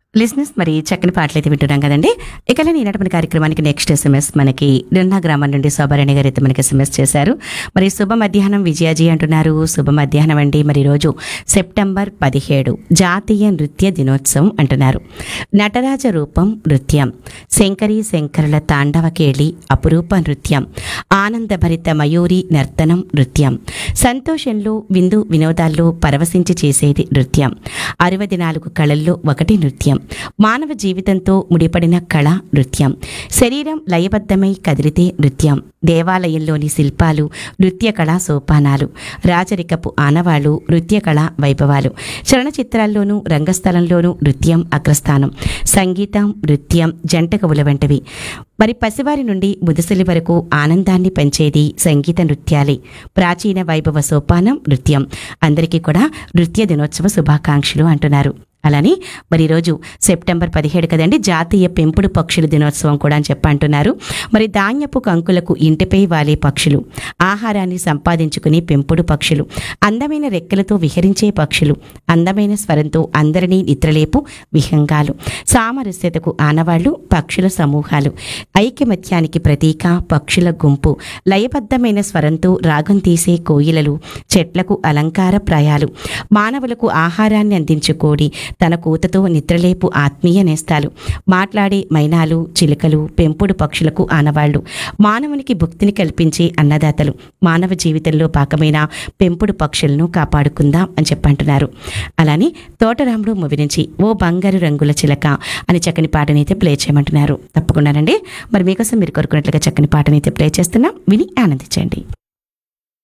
లిజినెస్ మరి చక్కని పాటలు అయితే వింటున్నాం కదండి ఇక ఈనాటి మన కార్యక్రమానికి నెక్స్ట్ ఎస్ఎంఎస్ మనకి నిన్న గ్రామం నుండి శోభారాణి గారు అయితే మనకి ఎస్ఎంఎస్ చేశారు మరి శుభ మధ్యాహ్నం విజయాజీ అంటున్నారు శుభ మధ్యాహ్నం అండి మరి రోజు సెప్టెంబర్ పదిహేడు జాతీయ నృత్య దినోత్సవం అంటున్నారు నటరాజ రూపం నృత్యం శంకరీ శంకరుల తాండవ కేళి అపురూప నృత్యం ఆనందభరిత మయూరి నర్తనం నృత్యం సంతోషంలో విందు వినోదాల్లో పరవశించి చేసేది నృత్యం అరవది నాలుగు కళల్లో ఒకటి నృత్యం మానవ జీవితంతో ముడిపడిన కళ నృత్యం శరీరం లయబద్ధమై కదిలితే నృత్యం దేవాలయంలోని శిల్పాలు నృత్య కళా సోపానాలు రాజరికపు ఆనవాళ్లు నృత్య కళా వైభవాలు చలనచిత్రాల్లోనూ రంగస్థలంలోనూ నృత్యం అగ్రస్థానం సంగీతం నృత్యం జంట కవుల వంటివి మరి పసివారి నుండి ముదుసలి వరకు ఆనందాన్ని పెంచేది సంగీత నృత్యాలే ప్రాచీన వైభవ సోపానం నృత్యం అందరికీ కూడా నృత్య దినోత్సవ శుభాకాంక్షలు అంటున్నారు అలానే మరి ఈరోజు సెప్టెంబర్ పదిహేడు కదండి జాతీయ పెంపుడు పక్షుల దినోత్సవం కూడా అని చెప్పంటున్నారు మరి ధాన్యపు కంకులకు ఇంటిపై వాలే పక్షులు ఆహారాన్ని సంపాదించుకునే పెంపుడు పక్షులు అందమైన రెక్కలతో విహరించే పక్షులు అందమైన స్వరంతో అందరినీ నిద్రలేపు విహంగాలు సామరస్యతకు ఆనవాళ్లు పక్షుల సమూహాలు ఐకమత్యానికి ప్రతీక పక్షుల గుంపు లయబద్ధమైన స్వరంతో రాగం తీసే కోయిలలు చెట్లకు అలంకార ప్రాయాలు మానవులకు ఆహారాన్ని అందించుకోడి తన కూతతో నిద్రలేపు ఆత్మీయ నేస్తాలు మాట్లాడే మైనాలు చిలుకలు పెంపుడు పక్షులకు ఆనవాళ్లు మానవునికి భుక్తిని కల్పించే అన్నదాతలు మానవ జీవితంలో భాగమైన పెంపుడు పక్షులను కాపాడుకుందాం అని చెప్పంటున్నారు అలానే తోటరాముడు మూవీ నుంచి ఓ బంగారు రంగుల చిలక అని చక్కని పాటనైతే ప్లే చేయమంటున్నారు తప్పకుండానండి మరి మీకోసం మీరు కోరుకున్నట్లుగా చక్కని పాటనైతే ప్లే చేస్తున్నాం విని ఆనందించండి